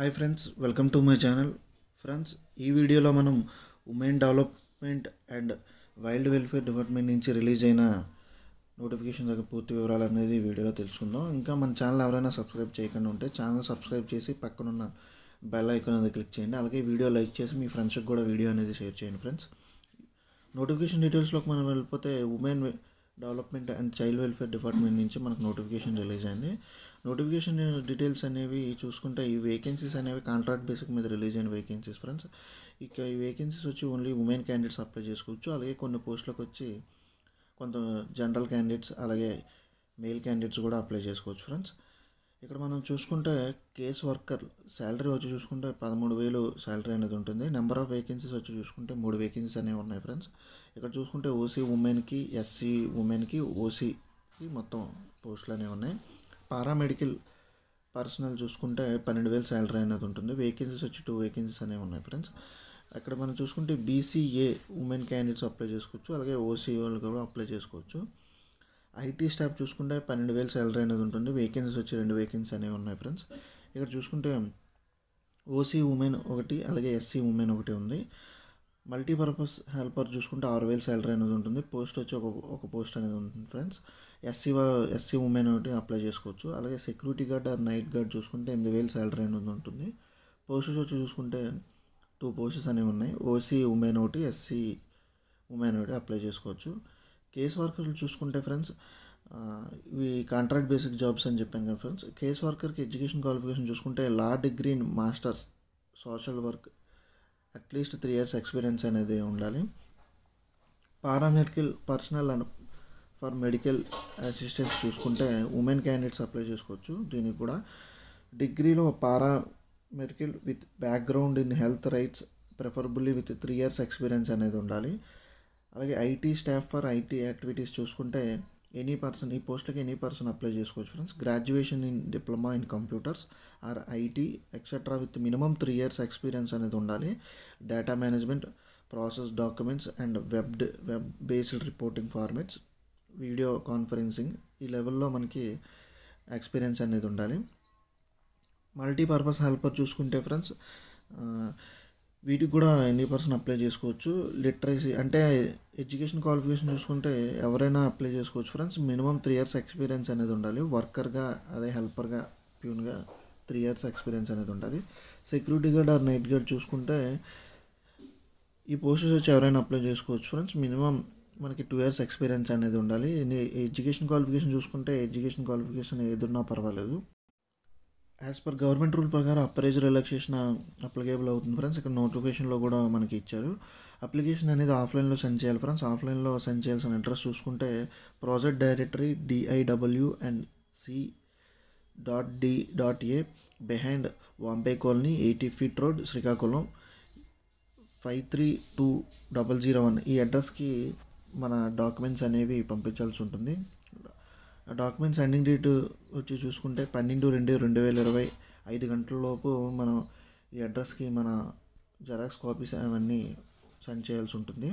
hi friends welcome to my channel friends ఈ వీడియోలో మనం women development and wild welfare department నుంచి release అయిన నోటిఫికేషన్ దగ్గర పూర్తి వివరాలు అనేది ఈ వీడియోలో తెలుసుకుందాం ఇంకా మన ఛానల్ ఎవరైనా సబ్స్క్రైబ్ చేయకుండా ఉంటే ఛానల్ సబ్స్క్రైబ్ చేసి పక్కనున్న బెల్ ఐకాన్ అనేది క్లిక్ చేయండి అలాగే వీడియో లైక్ చేసి మీ ఫ్రెండ్స్కి కూడా వీడియో అనేది షేర్ చేయండి ఫ్రెండ్స్ నోటిఫికేషన్ డీటెయిల్స్లోకి మనం వెళ్ళిపోతే women development and child welfare department నుంచి మనకు నోటిఫికేషన్ రిలీజ్ అయింది నోటిఫికేషన్ డీటెయిల్స్ అనేవి చూసుకుంటే ఈ వేకెన్సీస్ అనేవి కాంట్రాక్ట్ బేసిక్ మీద రిలీజ్ అయిన వేకెన్సీస్ ఫ్రెండ్స్ ఇక ఈ వేకెన్సీస్ వచ్చి ఓన్లీ ఉమెన్ క్యాండిడేట్స్ అప్లై చేసుకోవచ్చు అలాగే కొన్ని పోస్టులకు వచ్చి కొంత జనరల్ క్యాండిడేట్స్ అలాగే మేల్ క్యాండిడేట్స్ కూడా అప్లై చేసుకోవచ్చు ఫ్రెండ్స్ ఇక్కడ మనం చూసుకుంటే కేస్ వర్కర్ శాలరీ వచ్చి చూసుకుంటే పదమూడు వేలు శాలరీ అనేది ఉంటుంది నెంబర్ ఆఫ్ వేకెన్సీస్ వచ్చి చూసుకుంటే మూడు వేకెన్సీస్ అనేవి ఉన్నాయి ఫ్రెండ్స్ ఇక్కడ చూసుకుంటే ఓసీ ఉమెన్కి ఎస్సీ ఉమెన్కి ఓసీకి మొత్తం పోస్టులు అనేవి ఉన్నాయి పారామెడికల్ పర్సనల్ చూసుకుంటే పన్నెండు వేలు శాలరీ అనేది ఉంటుంది వేకెన్సీస్ వచ్చి టూ వేకెన్సీస్ అనేవి ఉన్నాయి ఫ్రెండ్స్ అక్కడ మనం చూసుకుంటే బీసీఏ ఉమెన్ క్యాండిడేట్స్ అప్లై చేసుకోవచ్చు అలాగే ఓసీ వాళ్ళు కూడా అప్లై చేసుకోవచ్చు ఐటీ స్టాఫ్ చూసుకుంటే పన్నెండు వేలు శాలరీ అనేది ఉంటుంది వేకెన్సీస్ వచ్చి రెండు వేకెన్సీ అనేవి ఉన్నాయి ఫ్రెండ్స్ ఇక్కడ చూసుకుంటే ఓసీ ఉమెన్ ఒకటి అలాగే ఎస్సీ ఉమెన్ ఒకటి ఉంది మల్టీపర్పస్ హెల్పర్ చూసుకుంటే ఆరు వేలు శాలరీ అనేది ఉంటుంది పోస్ట్ వచ్చి ఒక ఒక పోస్ట్ అనేది ఉంటుంది ఫ్రెండ్స్ ఎస్సీ ఎస్సీ ఉమెన్ ఒకటి అప్లై చేసుకోవచ్చు అలాగే security guard or night guard చూసుకుంటే ఎనిమిది వేలు శాలరీ అనేది ఉంటుంది పోస్టెస్ వచ్చి చూసుకుంటే టూ పోస్టెస్ అనేవి ఉన్నాయి ఓసీ ఉమెన్ ఒకటి ఎస్సీ ఉమెన్ ఒకటి అప్లై చేసుకోవచ్చు కేస్ వర్కర్లు చూసుకుంటే ఫ్రెండ్స్ ఇవి కాంట్రాక్ట్ బేసిక్ జాబ్స్ అని చెప్పాను కదా ఫ్రెండ్స్ కేస్ వర్కర్కి ఎడ్యుకేషన్ క్వాలిఫికేషన్ చూసుకుంటే law degree in masters social work at least three years experience అనేది ఉండాలి paramedical personnel and for medical assistance చూసుకుంటే ఉమెన్ క్యాండిడేట్స్ అప్లై చేసుకోవచ్చు దీనికి కూడా డిగ్రీలో paramedical with background in health rights preferably with three years experience అనేది ఉండాలి అలాగే IT staff for IT activities చూసుకుంటే ఎనీ పర్సన్ ఈ పోస్ట్కి ఎనీ పర్సన్ అప్లై చేసుకోవచ్చు friends graduation in diploma in computers or IT etcetera with minimum three years experience అనేది ఉండాలి data management process documents and web web based reporting formats video conferencing ఈ లెవెల్లో మనకి experience అనేది ఉండాలి మల్టీపర్పస్ హెల్పర్ చూసుకుంటే friends వీటికి కూడా ఎన్ని పర్సెంట్ అప్లై చేసుకోవచ్చు లిటరసీ అంటే ఎడ్యుకేషన్ క్వాలిఫికేషన్ చూసుకుంటే ఎవరైనా అప్లై చేసుకోవచ్చు friends minimum three years experience అనేది ఉండాలి వర్కర్గా అదే హెల్పర్గా ప్యూన్గా త్రీ ఇయర్స్ ఎక్స్పీరియన్స్ అనేది ఉండాలి security guard or night guard చూసుకుంటే ఈ పోస్టెస్ వచ్చి ఎవరైనా అప్లై చేసుకోవచ్చు ఫ్రెండ్స్ మినిమం మనకి టూ ఇయర్స్ ఎక్స్పీరియన్స్ అనేది ఉండాలి ఎడ్యుకేషన్ క్వాలిఫికేషన్ చూసుకుంటే ఎడ్యుకేషన్ క్వాలిఫికేషన్ ఏదున్నా పర్వాలేదు యాజ్ పర్ గవర్నమెంట్ రూల్ ప్రకారం అప్రైజ్ రిలాక్సేషన్ అప్లికేబుల్ అవుతుంది ఫ్రెండ్స్ ఇక్కడ నోటిఫికేషన్లో కూడా మనకి ఇచ్చారు అప్లికేషన్ అనేది ఆఫ్లైన్లో సెండ్ చేయాలి ఫ్రెండ్స్ ఆఫ్లైన్లో సెండ్ చేయాల్సిన అడ్రస్ చూసుకుంటే project directory DIW and C dot D dot A behind వాంబే colony eighty feet road Srikakulam five three two double zero one ఈ అడ్రస్కి మన డాక్యుమెంట్స్ అనేవి పంపించాల్సి ఉంటుంది డాక్యుమెంట్స్ ఎండింగ్ డేట్ వచ్చి చూసుకుంటే పన్నెండు రెండు రెండు వేల ఇరవై ఐదు గంటల లోపు మనం ఈ అడ్రస్కి మన జెరాక్స్ కాపీస్ అవన్నీ సెండ్ చేయాల్సి ఉంటుంది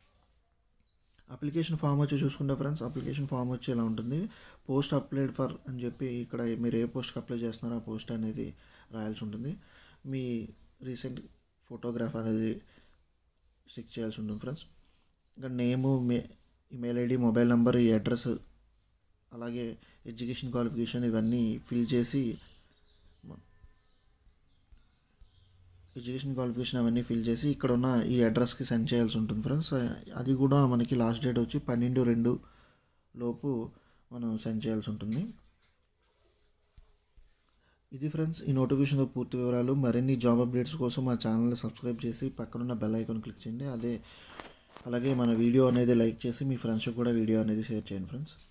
అప్లికేషన్ ఫామ్ వచ్చి చూసుకుంటే ఫ్రెండ్స్ అప్లికేషన్ ఫామ్ వచ్చి ఇలా ఉంటుంది పోస్ట్ అప్లైడ్ ఫర్ అని చెప్పి ఇక్కడ మీరు ఏ పోస్ట్కి అప్లై చేస్తున్నారో ఆ పోస్ట్ అనేది రాయాల్సి ఉంటుంది మీ రీసెంట్ ఫోటోగ్రాఫ్ అనేది స్టిక్ చేయాల్సి ఉంటుంది ఫ్రెండ్స్ ఇంకా నేము మే ఈమెయిల్ ఐడి మొబైల్ నెంబర్ ఈ అడ్రస్ అలాగే ఎడ్యుకేషన్ క్వాలిఫికేషన్ ఇవన్నీ ఫిల్ చేసి ఎడ్యుకేషన్ క్వాలిఫికేషన్ అవన్నీ ఫిల్ చేసి ఇక్కడ ఉన్న ఈ అడ్రస్కి సెండ్ చేయాల్సి ఉంటుంది ఫ్రెండ్స్ అది కూడా మనకి లాస్ట్ డేట్ వచ్చి పన్నెండు రెండు లోపు మనం సెండ్ చేయాల్సి ఉంటుంది ఇది ఫ్రెండ్స్ ఈ నోటిఫికేషన్లో పూర్తి వివరాలు మరిన్ని జాబ్ అప్డేట్స్ కోసం మా ఛానల్ని సబ్స్క్రైబ్ చేసి పక్కనున్న బెల్ ఐకాన్ క్లిక్ చేయండి అదే అలాగే మన వీడియో అనేది లైక్ చేసి మీ ఫ్రెండ్స్కి కూడా వీడియో అనేది షేర్ చేయండి ఫ్రెండ్స్